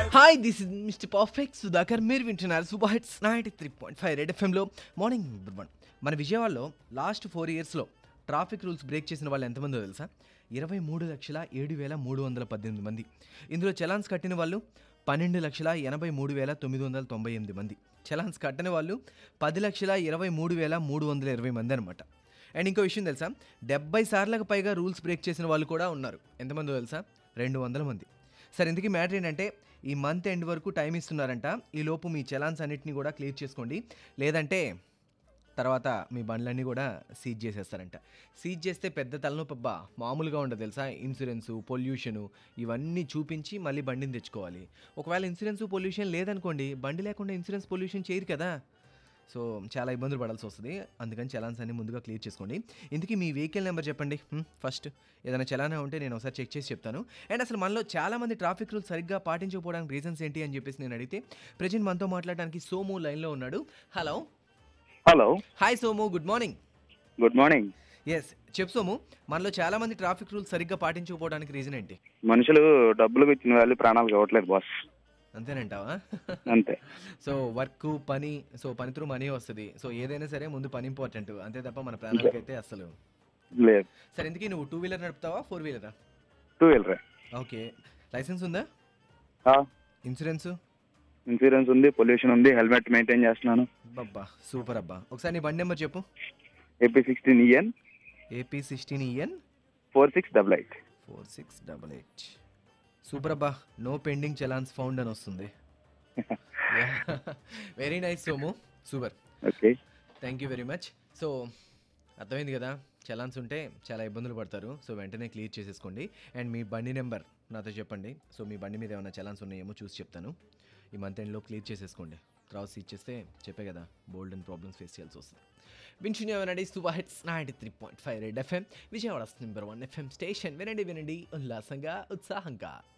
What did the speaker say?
hi this is mister perfect Sudhakar మీరు వింటున్నారు super hits ninety three point five red ఎఫ్ఎంలో morning number one మన విజయవాడలో లాస్ట్ ఫోర్ ఇయర్స్లో ట్రాఫిక్ రూల్స్ బ్రేక్ చేసిన వాళ్ళు ఎంతమందో తెలుసా ఇరవై మూడు లక్షల ఏడు వేల మూడు వందల పద్దెనిమిది మంది ఇందులో చలాన్స్ కట్టిన వాళ్ళు పన్నెండు లక్షల ఎనభై మూడు వేల తొమ్మిది వందల తొంభై ఎనిమిది మంది చలాన్స్ కట్టని వాళ్ళు పది లక్షల ఇరవై మూడు వేల మూడు వందల ఇరవై మంది అనమాట అండ్ ఇంకో విషయం తెలుసా డెబ్బై సార్లకు పైగా రూల్స్ బ్రేక్ చేసిన వాళ్ళు కూడా ఉన్నారు ఎంతమందో తెలుసా రెండు వందల మంది సరే ఇందుకీ మ్యాటర్ ఏంటంటే ఈ మంత్ ఎండ్ వరకు టైం ఇస్తున్నారంట ఈ లోపు మీ చలాన్స్ అన్నిటిని కూడా క్లియర్ చేసుకోండి లేదంటే తర్వాత మీ బండ్లన్నీ కూడా సీజ్ చేసేస్తారంట సీజ్ చేస్తే పెద్ద తలనొప్పబ్బా మామూలుగా ఉండదు తెలుసా ఇన్సూరెన్సు పొల్యూషను ఇవన్నీ చూపించి మళ్ళీ బండిని తెచ్చుకోవాలి ఒకవేళ ఇన్సూరెన్స్ పొల్యూషన్ లేదనుకోండి బండి లేకుండా ఇన్సూరెన్స్ పొల్యూషన్ చేయరు కదా సో చాలా ఇబ్బందులు పడాల్సి వస్తుంది అందుకని చలాన్స్ అన్ని ముందుగా క్లియర్ చేసుకోండి ఇందుకీ మీ వెహికల్ నెంబర్ చెప్పండి ఫస్ట్ ఏదైనా చలానా ఉంటే నేను ఒకసారి చెక్ చేసి చెప్తాను అండ్ అసలు మనలో చాలామంది ట్రాఫిక్ రూల్స్ సరిగ్గా పాటించకపోవడానికి రీజన్స్ ఏంటి అని చెప్పేసి నేను అడిగితే ప్రజెంట్ మనతో మాట్లాడడానికి సోము లైన్లో ఉన్నాడు hello hello hi Somu good morning good morning yes చెప్పు సోము మనలో చాలామంది ట్రాఫిక్ రూల్స్ సరిగ్గా పాటించకపోవడానికి రీజన్ ఏంటి మనుషులు డబ్బులకు ఇచ్చిన వాళ్ళు ప్రాణాలు ఇవ్వట్లేదు బాస్ అంతేనంటావా అంతే సో వర్క్ పని సో పని త్రూ మనీ వస్తుంది సో ఏదైనా సరే ముందు పని ఇంపార్టెంట్ అంతే తప్ప మన ప్రాణాలకైతే అసలు లేదు సరే ఇందుకీ నువ్వు టూ వీలర్ నడుపుతావా ఫోర్ వీలరా టూ వీలర్ ఓకే లైసెన్స్ ఉందా ఇన్సూరెన్స్ ఇన్సూరెన్స్ ఉంది పొల్యూషన్ ఉంది హెల్మెట్ మెయింటైన్ చేస్తున్నాను అబ్బా సూపర్ అబ్బా ఒకసారి నీ బండి నెంబర్ చెప్పు AP sixteen EN AP sixteen EN four six double eight four six double eight super అబ్బా నో పెండింగ్ చలాన్స్ ఫౌండ్ అని వస్తుంది very nice Somu super okay thank you very much so అర్థమైంది కదా చలాన్స్ ఉంటే చాలా ఇబ్బందులు పడతారు సో వెంటనే క్లియర్ చేసేసుకోండి అండ్ మీ బండి నెంబర్ నాతో చెప్పండి సో మీ బండి మీద ఏమైనా చలాన్స్ ఉన్నాయేమో చూసి చెప్తాను ఈ మంత్ ఎండ్లో క్లియర్ చేసేసుకోండి తర్వాత ఇచ్చేస్తే చెప్పే కదా బోల్డ్ అండ్ ప్రాబ్లమ్స్ ఫేస్ చేయాల్సి వస్తుంది వింటున్న వినండి super hits ninety three point five red FM Vijayawada number one FM station వినండి వినండి ఉల్లాసంగా ఉత్సాహంగా